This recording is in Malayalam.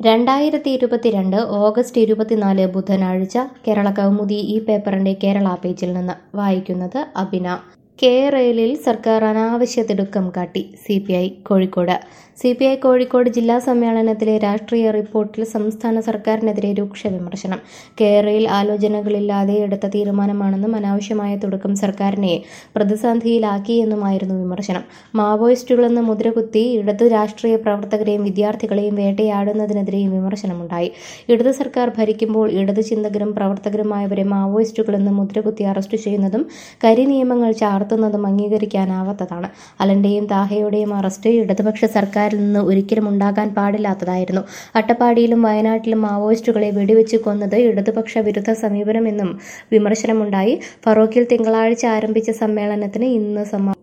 രണ്ടായിരത്തി ഇരുപത്തിരണ്ട് ഓഗസ്റ്റ് ഇരുപത്തിനാല് ബുധനാഴ്ച കേരള കൗമുദി ഈ പേപ്പറിന്റെ കേരള പേജിൽ നിന്ന് വായിക്കുന്നത് അബിന കെ റെയിലിൽ സർക്കാർ അനാവശ്യ തിടുക്കം കാട്ടി C P I Kozhikode C P I Kozhikode ജില്ലാ സമ്മേളനത്തിലെ രാഷ്ട്രീയ റിപ്പോർട്ടിൽ സംസ്ഥാന സർക്കാരിനെതിരെ രൂക്ഷ വിമർശനം കെ റെയിൽ ആലോചനകളില്ലാതെ എടുത്ത തീരുമാനമാണെന്നും അനാവശ്യമായ തുടക്കം സർക്കാരിനെ പ്രതിസന്ധിയിലാക്കിയെന്നുമായിരുന്നു വിമർശനം മാവോയിസ്റ്റുകളെന്ന് മുദ്രകുത്തി ഇടത് രാഷ്ട്രീയ പ്രവർത്തകരെയും വിദ്യാർത്ഥികളെയും വേട്ടയാടുന്നതിനെതിരെയും വിമർശനമുണ്ടായി ഇടത് സർക്കാർ ഭരിക്കുമ്പോൾ ഇടത് ചിന്തകരും പ്രവർത്തകരുമായവരെ മാവോയിസ്റ്റുകളെന്ന് മുദ്രകുത്തി അറസ്റ്റ് ചെയ്യുന്നതും കരിനിയമങ്ങൾ ചാർത്തുന്നതും അംഗീകരിക്കാനാവാത്തതാണ് അലന്റെയും താഹയുടെയും അറസ്റ്റ് ഇടതുപക്ഷ സർക്കാരിൽ നിന്ന് ഒരിക്കലും ഉണ്ടാകാൻ പാടില്ലാത്തതായിരുന്നു അട്ടപ്പാടിയിലും വയനാട്ടിലും മാവോയിസ്റ്റുകളെ വെടിവെച്ച് കൊന്നത് ഇടതുപക്ഷ വിരുദ്ധ സമീപനമെന്നും വിമർശനമുണ്ടായി ഫറോക്കിൽ തിങ്കളാഴ്ച ആരംഭിച്ച സമ്മേളനത്തിന് ഇന്ന് സമാ